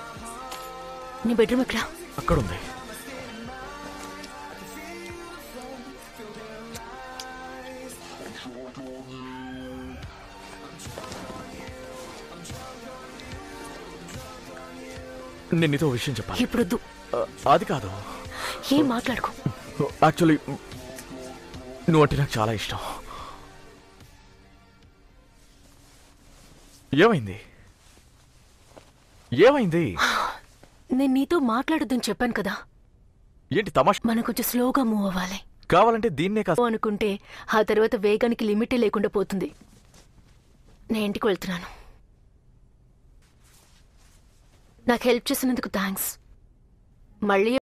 నీ బెడ్రూమ్ ఎక్కడా అక్కడ ఉంది నేను నీతో ఓ విషయం చెప్పాలి ఇప్పుడు వద్దు ఆ, అది కాదు ఏం మాట్లాడుకో యాక్చువల్లీ నువ్వు అంటే నాకు చాలా ఇష్టం ఏమైంది ఏమైంది నేను నీతో మాట్లాడొద్దని చెప్పాను కదా ఏంటి తమాషా మనం కొంచెం స్లోగా మూవ్ అవ్వాలి కావాలంటే దీన్నే కాస్త అనుకుంటే ఆ తర్వాత వేగానికి లిమిటే లేకుండా పోతుంది నేను ఇంటికి వెళ్తున్నాను నాకు హెల్ప్ చేసినందుకు థ్యాంక్స్ మళ్ళీ